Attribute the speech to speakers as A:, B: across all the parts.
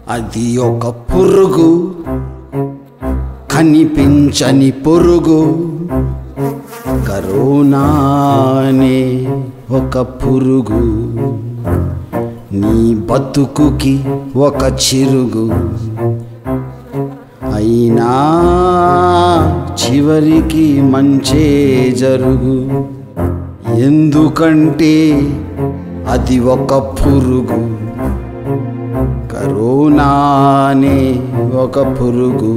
A: అది ఒక పురుగు కనిపించని పురుగు కరోనానే ఒక పురుగు నీ బతుకుకి ఒక చిరుగు అయినా చివరికి మంచే జరుగు ఎందుకంటే అది ఒక పురుగు కరోనానే ఒక పురుగు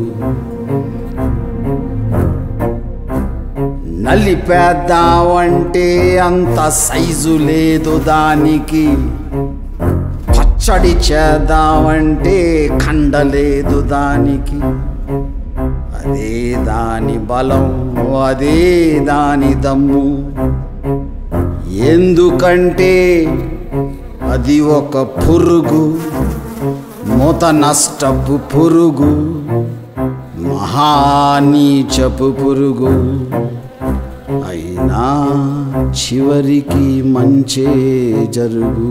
A: నలిపేద్దామంటే అంత సైజు లేదు దానికి పచ్చడి చేద్దామంటే కండలేదు దానికి అదే దాని బలం అదే దాని దమ్ము ఎందుకంటే అది ఒక పురుగు మూత నష్టపు పురుగు మహానీచపు పురుగు అయినా చివరికి మంచే జరుగు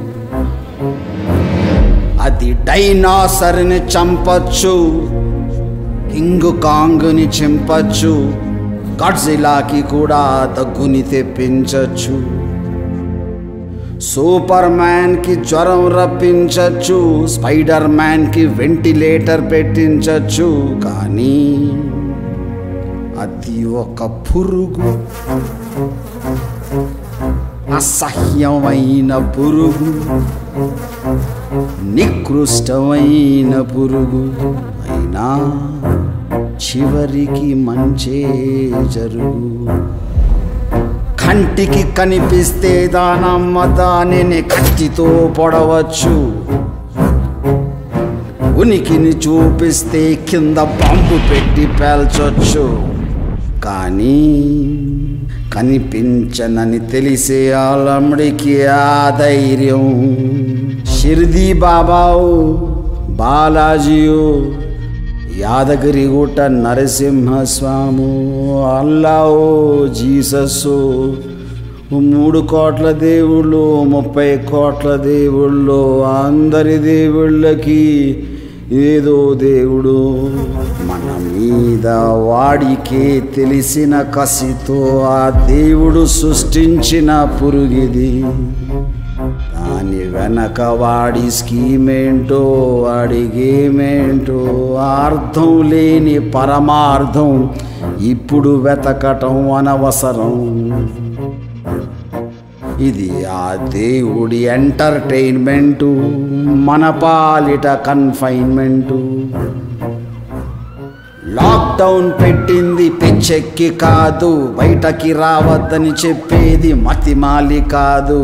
A: అది డైనాసర్ని చంపచ్చు కింగ్ కాంగ్ని చింపచ్చు గడ్జిలాకి కూడా దగ్గుని తెప్పించచ్చు సూపర్ మ్యాన్ కి జ్వరం రప్పించచ్చు స్పైడర్ మ్యాన్ కి వెంటిలేటర్ పెట్టించచ్చు కానీ అది ఒక పురుగు అసహ్యమైన పురుగు నికృష్టమైన పురుగు అయినా చివరికి మంచే జరుగు కంటికి కనిపిస్తే దానమ్మ దానిని కత్తితో పొడవచ్చు ఉనికిని చూపిస్తే కింద బాంబు పెట్టి పేల్చొచ్చు కానీ కనిపించనని తెలిసే ఆలమ్డికి ఆ ధైర్యం షిర్దీ బాబావు బాలాజీయు యాదగిరిగుట్ట నరసింహస్వాము అల్లావు జీసస్సు మూడు కోట్ల దేవుళ్ళు ముప్పై కోట్ల దేవుళ్ళు అందరి దేవుళ్ళకి ఏదో దేవుడు మన మీద వాడికే తెలిసిన కసితో ఆ దేవుడు సృష్టించిన పురుగిది దాని వెనక వాడి స్కీమేంటో వాడి గేమేంటో అర్థం లేని పరమార్థం ఇప్పుడు వెతకటం అనవసరం ఇది ఆ దేవుడి ఎంటర్టైన్మెంటు మన పాలిట కన్ఫైన్మెంటు లాక్డౌన్ పెట్టింది పిచ్చెక్కి కాదు బయటకి రావద్దని చెప్పేది మతిమాలి కాదు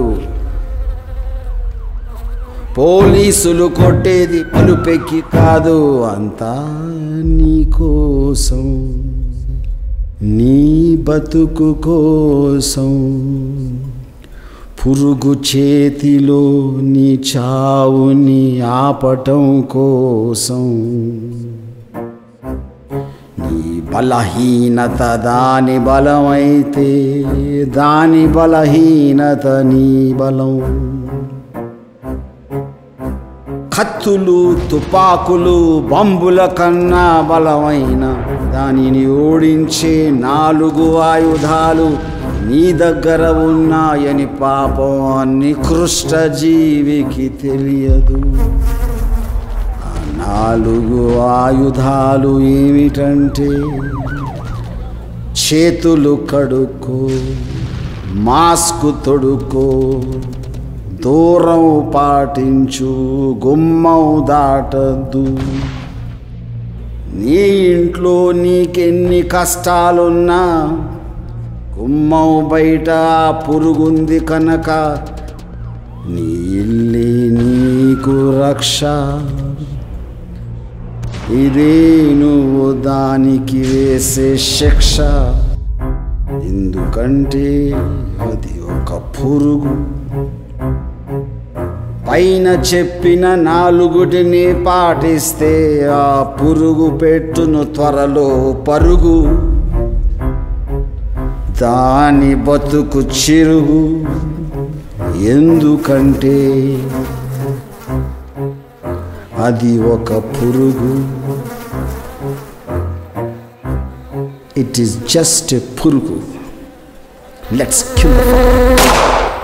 A: పోలీసులు కొట్టేది పలుపెక్కి కాదు అంతా నీ కోసం నీ బతుకు కోసం పురుగు చేతిలో నీ చావుని ఆపటం కోసం నీ బలహీనత దాని బలమైతే దాని బలహీనత నీ బలం కత్తులు తుపాకులు బంబుల కన్నా బలమైన దానిని ఓడించే నాలుగు ఆయుధాలు నీ దగ్గర ఉన్నాయని పాపం ఆ నికృష్ట జీవికి తెలియదు ఆ నాలుగు ఆయుధాలు ఏమిటంటే చేతులు కడుక్కో మాస్క్ తొడుక్కో దూరం పాటించు గుమ్మం దాటద్దు నీ ఇంట్లో నీకెన్ని కష్టాలున్నా గుమ్మం బయట ఆ పురుగుంది కనుక నీ ఇల్లే నీకు రక్ష ఇదే నువ్వు దానికి వేసే శిక్ష ఎందుకంటే అది ఒక పురుగు పైన చెప్పిన నాలుగుటిని పాటిస్తే ఆ పురుగు పెట్టును త్వరలో పరుగు దాని బతుకు చిరుగు ఎందుకంటే అది ఒక పురుగు ఇట్ ఈస్ జస్ట్ పురుగు లెట్స్ కిల్